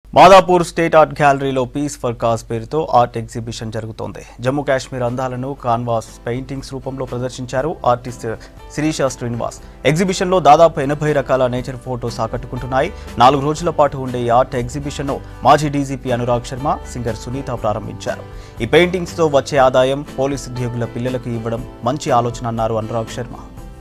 Madhapur state art గ్యాలరీలో peace for cause పేరుతో art exhibition జరుగుతోంది జమ్మూ కాశ్మీర్ అందాలను కాన్వాస్ పెయింటింగ్స్ రూపంలో ప్రదర్శించారు ఆర్టిస్ట్ శిరీష శ్రీనివాస్ ఎగ్జిబిషన్లో దాదాపు ఎనభై రకాల నేచర్ ఫోటోస్ ఆకట్టుకుంటున్నాయి నాలుగు రోజుల పాటు ఉండే ఈ ఆర్ట్ ఎగ్జిబిషన్ను మాజీ డీజీపీ అనురాగ్ శర్మ సింగర్ సునీత ప్రారంభించారు ఈ పెయింటింగ్స్తో వచ్చే ఆదాయం పోలీసు ఉద్యోగుల పిల్లలకు ఇవ్వడం మంచి ఆలోచన అన్నారు అనురాగ్ శర్మ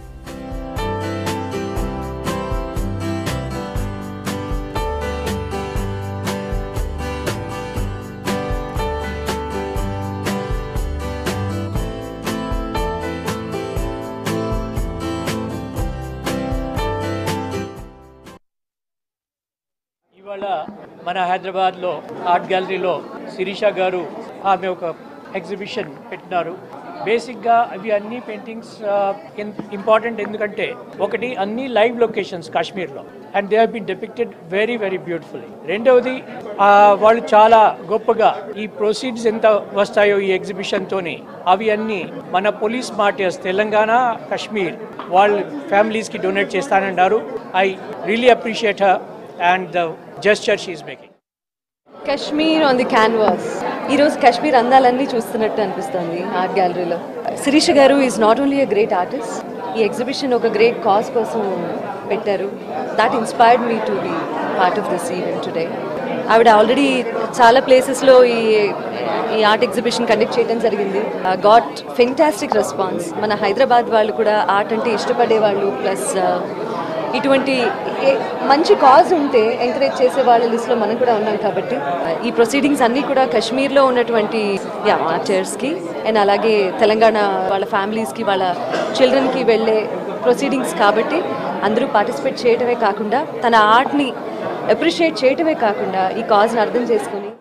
ఇవాళ మన హైదరాబాద్లో ఆర్ట్ గ్యాలరీలో శిరీష గారు ఆమె ఒక ఎగ్జిబిషన్ పెట్టినారు బేసిక్గా అవి అన్ని పెయింటింగ్స్ ఇంపార్టెంట్ ఎందుకంటే ఒకటి అన్ని లైవ్ లొకేషన్స్ కాశ్మీర్లో and they have been depicted very very beautifully రెండవది ఆ, వాళ్ళు చాలా గొప్పగా ఈ ప్రొసీడ్స్ ఎంత వస్తాయో ఈ ఎగ్జిబిషన్తోని అవి అన్ని మన పోలీస్ మార్టియర్స్ తెలంగాణ కాశ్మీర్ వాళ్ళ ఫ్యామిలీస్కి డొనేట్ చేస్తానన్నారు I really appreciate her and the gesture she is making. Kashmir on the canvas ఈరోజు కశ్మీర్ అందాలన్నీ చూస్తున్నట్టు అనిపిస్తుంది ఆర్ట్ గ్యాలరీలో Shirisha garu is not only a great artist ఈ ఎగ్జిబిషన్ ఒక గ్రేట్ కాజ్ కోసం పెట్టారు that inspired me to be part of this event today ఆవిడ ఆల్రెడీ చాలా ప్లేసెస్లో ఈ ఈ ఆర్ట్ ఎగ్జిబిషన్ కండక్ట్ చేయడం జరిగింది గాట్ ఫెంటాస్టిక్ రెస్పాన్స్ మన హైదరాబాద్ వాళ్ళు కూడా ఆర్ట్ అంటే ఇష్టపడే వాళ్ళు ప్లస్ ఇటువంటి ఏ- మంచి కాజ్ ఉంటే ఎంకరేజ్ చేసే వాళ్ళ లిస్ట్లో మనం కూడా ఉన్నాం కాబట్టి ఈ ప్రొసీడింగ్స్ అన్నీ కూడా కాశ్మీర్లో ఉన్నటువంటి ఆర్చర్స్కి అండ్ అలాగే తెలంగాణ వాళ్ళ ఫ్యామిలీస్కి వాళ్ళ చిల్డ్రన్కి వెళ్ళే ప్రొసీడింగ్స్ కాబట్టి అందరూ పార్టిసిపేట్ చేయడమే కాకుండా తన ఆర్ట్ని అప్రిషియేట్ చేయడమే కాకుండా ఈ కాజ్ని అర్థం చేసుకుని